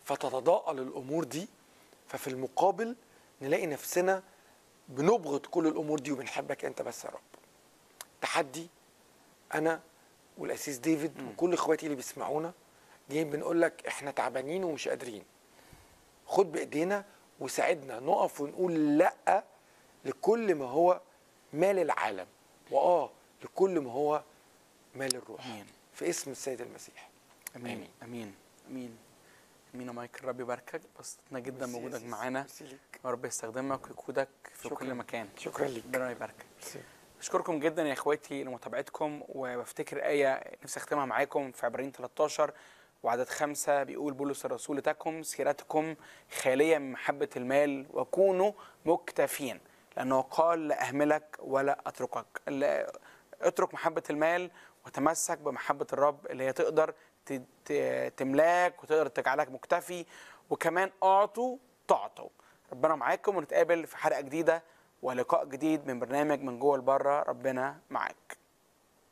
فتتضاءل الامور دي ففي المقابل نلاقي نفسنا بنبغض كل الامور دي وبنحبك انت بس يا رب تحدي انا والاسيس ديفيد وكل اخواتي اللي بيسمعونا جايين بنقول لك احنا تعبانين ومش قادرين خد بايدينا وساعدنا نقف ونقول لا لكل ما هو مال العالم واه لكل ما هو مال الروح آمين. في اسم السيد المسيح امين امين امين امين يا مايكل الرب يباركك بسطنا جدا ميرسي يا بوجودك سيس. معانا ميرسي ليك. يا رب يستخدمك ويقودك في شكراً. كل مكان شكرا ليك ربنا يباركك ميرسي. اشكركم جدا يا اخواتي لمتابعتكم وبفتكر ايه نفسي اختمها معاكم في عبرين 13 وعدد خمسة بيقول بولس الرسول تكن سيرتكم خالية من محبة المال وكونوا مكتفين لأنه قال لا أهملك ولا أتركك ال- اترك محبة المال وتمسك بمحبة الرب اللي هي تقدر ت- ت- تملاك وتقدر تجعلك مكتفي وكمان أعطوا تعطوا ربنا معاكم ونتقابل في حلقة جديدة ولقاء جديد من برنامج من جوه لبره ربنا معاك